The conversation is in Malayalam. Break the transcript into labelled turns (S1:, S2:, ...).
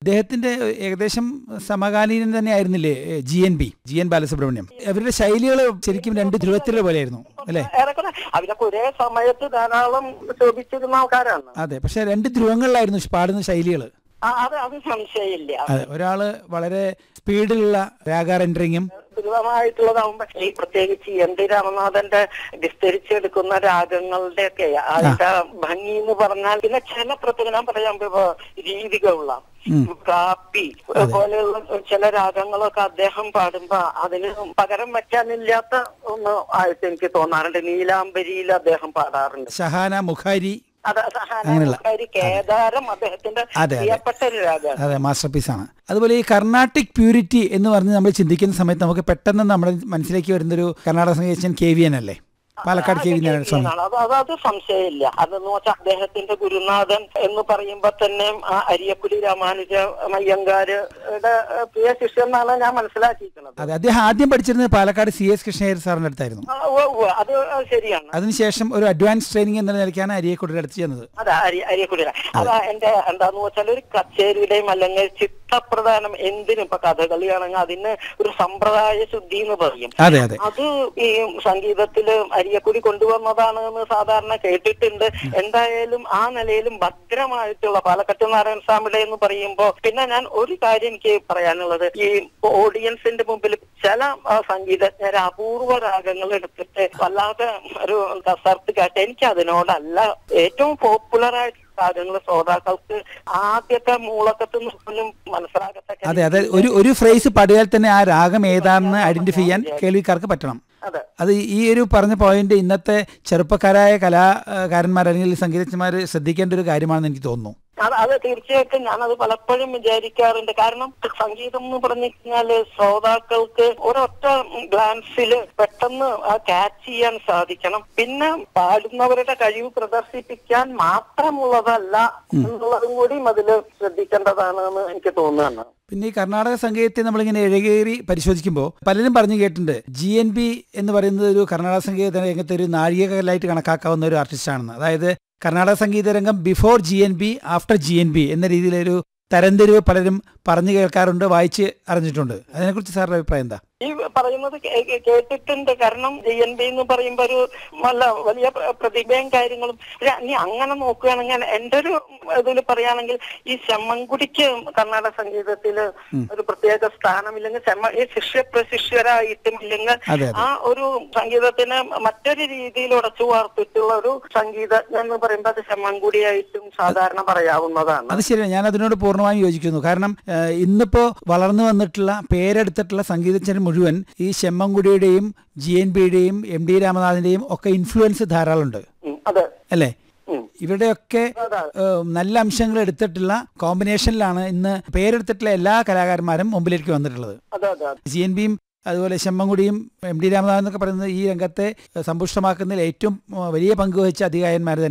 S1: അദ്ദേഹത്തിന്റെ ഏകദേശം സമകാലീനൻ തന്നെ ആയിരുന്നില്ലേ G N B G N Balasubramaniam അവരുടെ ശൈലികൾ ശരിക്കും രണ്ട് ധ്രുവത്തിലെ പോലെയായിരുന്നു അല്ലേ
S2: ഏറെക്കുറെ അവരൊക്കെ ഒരേ സമയത്ത് ധാരാളം ശോഭിച്ചിരുന്ന ആൾക്കാരാണ്
S1: അതെ പക്ഷെ രണ്ട് ധ്രുവങ്ങളിലായിരുന്നു പാടുന്ന ശൈലികൾ
S2: ആ, അത് അത് സംശയമില്ല
S1: അതെ ഒരാള് വളരെ സ്പീഡിലുള്ള രാഗാറെൻഡറിങ്ങും
S2: ദുരിതമായിട്ടുള്ളതാവുമ്പോ ഈ പ്രത്യേകിച്ച് എൻ ടി രാമനാഥന്റെ വിസ്തരിച്ചെടുക്കുന്ന രാഗങ്ങളുടെ ഒക്കെ അതിന്റെ ഭംഗി എന്ന് പറഞ്ഞാൽ പിന്നെ ചില പ്രത്യേക ഞാൻ പറയാൻ ഇപ്പൊ രീതികളുള്ള കാപ്പി പോലെയുള്ള ചില രാഗങ്ങളൊക്കെ അദ്ദേഹം പാടുമ്പോ അതിന് പകരം വെക്കാനില്ലാത്ത ഒന്ന് ആയിട്ട് എനിക്ക് തോന്നാറുണ്ട് നീലാംബരിയിൽ അദ്ദേഹം പാടാറുണ്ട്
S1: ഷഹാന മുഖാരി
S2: അത്
S1: അങ്ങനെയുള്ള.
S2: സഹാന കേദാരം അദ്ദേഹത്തിന്റെ
S1: അതെ, അതെ.
S2: പ്രിയപ്പെട്ട ഒരു രാഗമാണ്
S1: അതെ മാസ്റ്റർ പീസാണ് അതുപോലെ ഈ കർണാട്ടിക് പ്യൂരിറ്റി എന്ന് പറഞ്ഞ് നമ്മൾ ചിന്തിക്കുന്ന സമയത്ത് നമുക്ക് പെട്ടെന്ന് നമ്മുടെ മനസ്സിലേക്ക് വരുന്നൊരു കർണാടക സംഗീതജ്ഞൻ കെ വി എൻ അല്ലേ പാലക്കാട് കെ വി നാരായണ സ്വാമി
S2: ആണ്. അത് അത് അത് സംശയമില്ല അതെന്ന് വെച്ചാൽ അദ്ദേഹത്തിന്റെ ഗുരുനാഥൻ എന്ന് പറയുമ്പോ തന്നെ ആ അരിയക്കുടി രാമാനുജ അയ്യങ്കാരുടെ ഏഹ്, പ്രിയ ശിഷ്യൻ എന്നാണ് ഞാൻ മനസ്സിലാക്കിയിരിക്കുന്നത്
S1: അതെ അദ്ദേഹം ആദ്യം പഠിച്ചിരുന്നത് പാലക്കാട് സി എസ് കൃഷ്ണയ്യർ സാറിന്റെ അടുത്തായിരുന്നു
S2: ആ, ഉവ്വ് ഉവ്വ്. അത് അത് ശരിയാണ്
S1: അതിനുശേഷം ഒരു അഡ്വാൻസ് ട്രെയിനിങ് എന്ന നിലയ്ക്കാണ് അരിയക്കുടിയുടെ അടുത്ത് ചെന്നത്
S2: അതാ അരി അരിയക്കുടി അതാ എന്റെ എന്താന്ന് വെച്ചാൽ ഒരു കച്ചേരിയുടെയും അല്ലെങ്കിൽ ചിത്രപ്രധാനം എന്തിനും ഇപ്പൊ കഥകളിയാണെങ്കിൽ അതിന് ഒരു സമ്പ്രദായ ശുദ്ധി എന്ന് പറയും
S1: അതെ അതെ
S2: അത് ഈ സംഗീതത്തില് അരിയക്കുടി കൊണ്ടുവന്നതാണ് എന്ന് സാധാരണ കേട്ടിട്ടുണ്ട് എന്തായാലും ആ നിലയിലും ഭദ്രമായിട്ടുള്ള പാലക്കാട്ട് നാരായണ സ്വാമിയുടെ എന്ന് പറയുമ്പോ പിന്നെ ഞാൻ ഒരു കാര്യം എനിക്ക് പറയാനുള്ളത് ഈ ഓഡിയൻസിന്റെ മുമ്പിൽ ചില ആ, സംഗീതജ്ഞർ അപൂർവ രാഗങ്ങൾ എടുത്തിട്ട് വല്ലാതെ ഒരു കസർത്ത് കാട്ടി എനിക്ക് അതിനോടല്ല ഏറ്റവും പോപ്പുലർ ആയിട്ട് രാഗങ്ങൾ ശ്രോതാക്കൾക്ക് ആദ്യത്തെ മൂളക്കത്ത് നിന്ന് പോലും മനസ്സിലാകത്തക്ക
S1: അതെ അതെ ഒരു ഒരു ഫ്രേസ് പാടിയാൽ തന്നെ ആ രാഗം ഏതാണെന്ന് ഐഡന്റിഫൈ ചെയ്യാൻ കേൾവിക്കാർക്ക് പറ്റണം
S2: അതെ
S1: അത് ഈ ഒരു പറഞ്ഞ പോയിന്റ് ഇന്നത്തെ ചെറുപ്പക്കാരായ കലാകാരന്മാർ അല്ലെങ്കിൽ സംഗീതജ്ഞന്മാർ ശ്രദ്ധിക്കേണ്ട ഒരു കാര്യമാണെന്ന് എനിക്ക് തോന്നുന്നു
S2: അത് അത് തീർച്ചയായിട്ടും ഞാനത് പലപ്പോഴും വിചാരിക്കാറുണ്ട് കാരണം സംഗീതം എന്ന് പറഞ്ഞു കഴിഞ്ഞാല് ശ്രോതാക്കൾക്ക് ഒരൊറ്റ ഗ്ലാൻസിൽ പെട്ടെന്ന് ക്യാച്ച് ചെയ്യാൻ സാധിക്കണം പിന്നെ പാടുന്നവരുടെ കഴിവ് പ്രദർശിപ്പിക്കാൻ മാത്രമുള്ളതല്ല എന്നുള്ളതും കൂടിയും അതില് ശ്രദ്ധിക്കേണ്ടതാണ് എന്ന് എനിക്ക് തോന്നുകയാണ്
S1: പിന്നെ ഈ കർണാടക സംഗീതത്തെ നമ്മളിങ്ങനെ ഇഴകേറി പരിശോധിക്കുമ്പോൾ പലരും പറഞ്ഞു കേട്ടിട്ടുണ്ട് ജി എൻ ബി എന്ന് പറയുന്നത് ഒരു കർണാടക സംഗീത രംഗത്തെ ഒരു നാഴികകല്ലായിട്ട് കണക്കാക്കാവുന്ന ഒരു ആർട്ടിസ്റ്റാണെന്ന് അതായത് കർണാടക സംഗീത രംഗം before G N B after G N B എന്ന രീതിയിലൊരു തരംതിരിവ് പലരും പറഞ്ഞു കേൾക്കാറുണ്ട് വായിച്ച് അറിഞ്ഞിട്ടുണ്ട് അതിനെക്കുറിച്ച് സാറിന്റെ അഭിപ്രായം എന്താ
S2: ഈ പറയുന്നത് കേ- കേ- കേട്ടിട്ടുണ്ട് കാരണം ജി എൻ ബി എന്ന് പറയുമ്പോ ഒരു നല്ല വലിയ പ്ര- പ്രതിഭയും കാര്യങ്ങളും ഇല്ല, ഇനി അങ്ങനെ നോക്കുകയാണെങ്കിൽ എന്റെ ഒരു ഇതിൽ പറയുകയാണെങ്കിൽ ഈ ചെമ്മൻകുടിക്ക് കർണാടക സംഗീതത്തില് ഒരു പ്രത്യേക സ്ഥാനമില്ലെങ്കിൽ ചെമ്മ ഈ ശിഷ്യ പ്രശിഷ്യരായിട്ടും ഇല്ലെങ്കിൽ
S1: അതെ,
S2: ആ ഒരു സംഗീതത്തിന് മറ്റൊരു രീതിയിൽ ഉടച്ചു വാർത്തിട്ടുള്ള ഒരു സംഗീതജ്ഞൻ എന്ന് പറയുമ്പോൾ അത് ചെമ്മൻകുടിയായിട്ടും സാധാരണ പറയാവുന്നതാണ്
S1: അത് ശരിയാണ് ഞാൻ അതിനോട് പൂർണ്ണമായും യോജിക്കുന്നു കാരണം ഏഹ്, ഇന്നിപ്പോ വളർന്നു വന്നിട്ടുള്ള പേരെടുത്തിട്ടുള്ള സംഗീതജ്ഞർ മുഴുവൻ ഈ ശെമ്മൻകുടിയുടെയും ജി എൻ ബിയുടെയും എം ഡി രാമനാഥിന്റെയും ഒക്കെ ഇൻഫ്ലുവൻസ് ധാരാളമുണ്ട്
S2: ഉം, അതെ
S1: അല്ലേ
S2: ഉം.
S1: ഇവരുടെയൊക്കെ
S2: അതെ.
S1: ഏഹ്, നല്ല അംശങ്ങൾ എടുത്തിട്ടുള്ള കോമ്പിനേഷനിലാണ് ഇന്ന് പേരെടുത്തിട്ടുള്ള എല്ലാ കലാകാരന്മാരും മുമ്പിലേക്ക് വന്നിട്ടുള്ളത്
S2: അതെ അതെ അതെ
S1: ജി എൻ ബിയും അതുപോലെ ശെമ്മൻകുടിയും എം ഡി രാമനാഥൻ എന്നൊക്കെ പറയുന്നത് ഈ രംഗത്തെ സമ്പുഷ്ടമാക്കുന്നതിൽ ഏറ്റവും ഏഹ്, വലിയ പങ്ക് വഹിച്ച അധികായന്മാർ